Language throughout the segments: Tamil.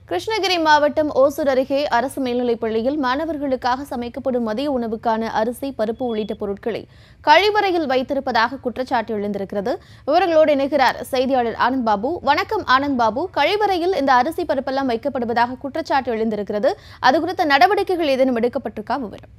கிருஷ்ணகிரி மாவட்டம் ஓசூர் அருகே அரசு மேல்நிலைப் பள்ளியில் மாணவர்களுக்காக சமைக்கப்படும் மதிய உணவுக்கான அரிசி பருப்பு உள்ளிட்ட பொருட்களை கழிவறையில் வைத்திருப்பதாக குற்றச்சாட்டு எழுந்திருக்கிறது விவரங்களோடு இணைகிறார் செய்தியாளர் ஆனந்த் பாபு வணக்கம் ஆனந்த் பாபு கழிவறையில் இந்த அரிசி பருப்பெல்லாம் வைக்கப்படுவதாக குற்றச்சாட்டு எழுந்திருக்கிறது அது குறித்த நடவடிக்கைகள் ஏதேனும் எடுக்கப்பட்டிருக்கா விவரம்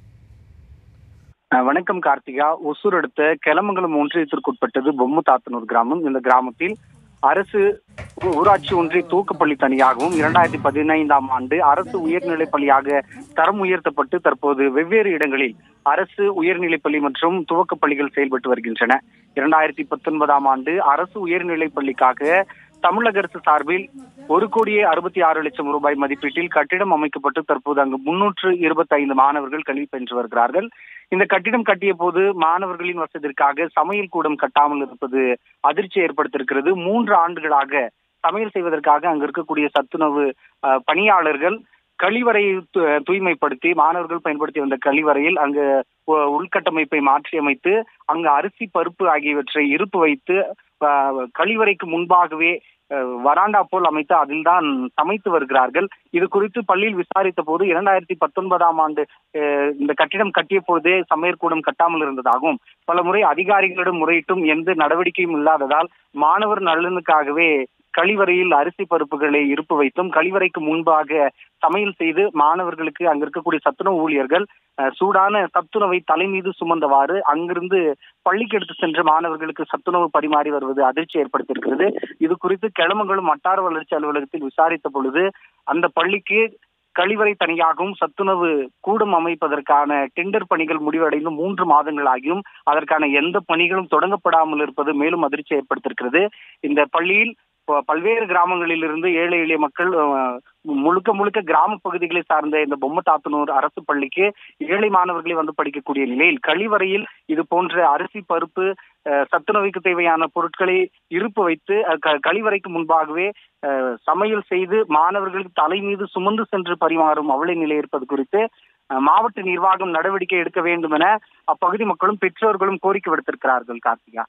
அஹ் வணக்கம் கார்த்திகா ஒசூர் அடுத்த கெலமங்கலம் ஒன்றியத்திற்குட்பட்டது பொம்முதாத்தனூர் கிராமம் இந்த கிராமத்தில் அரசு ஊ- ஊராட்சி ஒன்றிய தூக்கப்பள்ளி தனியாகவும் இரண்டாயிரத்தி பதினைந்தாம் ஆண்டு அரசு உயர்நிலைப் பள்ளியாக தரம் உயர்த்தப்பட்டு தற்போது வெவ்வேறு இடங்களில் அரசு உயர்நிலைப் பள்ளி மற்றும் துவக்கப் பள்ளிகள் செயல்பட்டு வருகின்றன இரண்டாயிரத்தி பத்தொன்பதாம் ஆண்டு அரசு உயர்நிலைப் பள்ளிக்காக தமிழக அரசு சார்பில் ஒரு கோடியே அறுபத்தி ஆறு லட்சம் ரூபாய் மதிப்பீட்டில் கட்டிடம் அமைக்கப்பட்டு தற்போது அங்கு முன்னூற்று இருபத்தி ஐந்து மாணவர்கள் கல்வி பயின்று வருகிறார்கள் இந்த கட்டிடம் கட்டிய போது மாணவர்களின் வசதிக்காக சமையல் கூடம் கட்டாமல் இருப்பது அதிர்ச்சி ஏற்படுத்தியிருக்கிறது மூன்று ஆண்டுகளாக சமையல் செய்வதற்காக அங்கு இருக்கக்கூடிய சத்துணவு அஹ், பணியாளர்கள் கழிவறையை து- தூய்மைப்படுத்தி மாணவர்கள் பயன்படுத்தி வந்த கழிவறையில் அங்கு உ- உள்கட்டமைப்பை மாற்றியமைத்து அங்கு அரிசி பருப்பு ஆகியவற்றை இருப்பு வைத்து அஹ், கழிவறைக்கு முன்பாகவே அஹ், வராண்டா போல் அமைத்து அதில்தான் சமைத்து வருகிறார்கள் இது குறித்து பள்ளியில் விசாரித்த போது இரண்டாயிரத்தி பத்தொன்பதாம் ஆண்டு அஹ், இந்த கட்டிடம் கட்டிய போதே சமையற்கூடம் கட்டாமல் இருந்ததாகவும் பல முறை அதிகாரிகளிடம் முறையிட்டும் எந்த நடவடிக்கையும் இல்லாததால் மாணவர் நலனுக்காகவே கழிவறையில் அரிசி பருப்புகளை இருப்பு வைத்தும் கழிவறைக்கு முன்பாக சமையல் செய்து மாணவர்களுக்கு அங்க இருக்கக்கூடிய சத்துணவு ஊழியர்கள் அஹ், சூடான சத்துணவை தலை மீது சுமந்தவாறு அங்கிருந்து பள்ளிக்கு எடுத்து சென்று மாணவர்களுக்கு சத்துணவு பரிமாறி வருவது அதிர்ச்சி ஏற்படுத்தியிருக்கிறது இது குறித்து கிளமங்கலம் வட்டார வளர்ச்சி அலுவலகத்தில் விசாரித்த பொழுது அந்த பள்ளிக்கு கழிவறை தனியாகவும் சத்துணவு கூடம் அமைப்பதற்கான டெண்டர் பணிகள் முடிவடைந்து மூன்று மாதங்கள் ஆகியும் அதற்கான எந்த பணிகளும் தொடங்கப்படாமல் இருப்பது மேலும் அதிர்ச்சி ஏற்படுத்தியிருக்கிறது இந்த பள்ளியில் ப- பல்வேறு கிராமங்களிலிருந்து ஏழை எளிய மக்கள் அஹ், முழுக்க முழுக்க கிராம பகுதிகளை சார்ந்த இந்த பொம்மத்தாத்தனூர் அரசு பள்ளிக்கு ஏழை மாணவர்களை வந்து படிக்கக்கூடிய நிலையில் கழிவறையில் இது போன்ற அரிசி பருப்பு அஹ், சத்துணவுக்கு தேவையான பொருட்களை இருப்பு வைத்து அஹ், க- கழிவறைக்கு முன்பாகவே அஹ், சமையல் செய்து மாணவர்களுக்கு தலை மீது சுமந்து சென்று பரிமாறும் அவலை நிலை இருப்பது குறித்து அஹ், மாவட்ட நிர்வாகம் நடவடிக்கை எடுக்க வேண்டும் என அப்பகுதி மக்களும் பெற்றோர்களும் கோரிக்கை விடுத்திருக்கிறார்கள் Karthika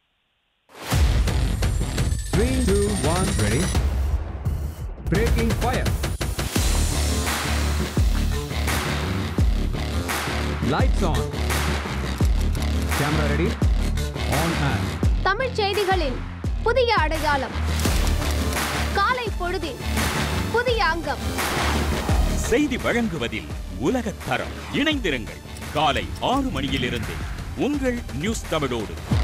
Three, two, one, ready. Breaking fire. Lights on. Camera ready. On and. தமிழ்ச் செய்திகளின் புதிய அடையாளம் காலை பொழுதின் புதிய அங்கம் செய்தி வழங்குவதில் உலகத் தரம் இணைந்திருங்கள் காலை ஆறு மணியிலிருந்து உங்கள் நியூஸ் தமிழோடு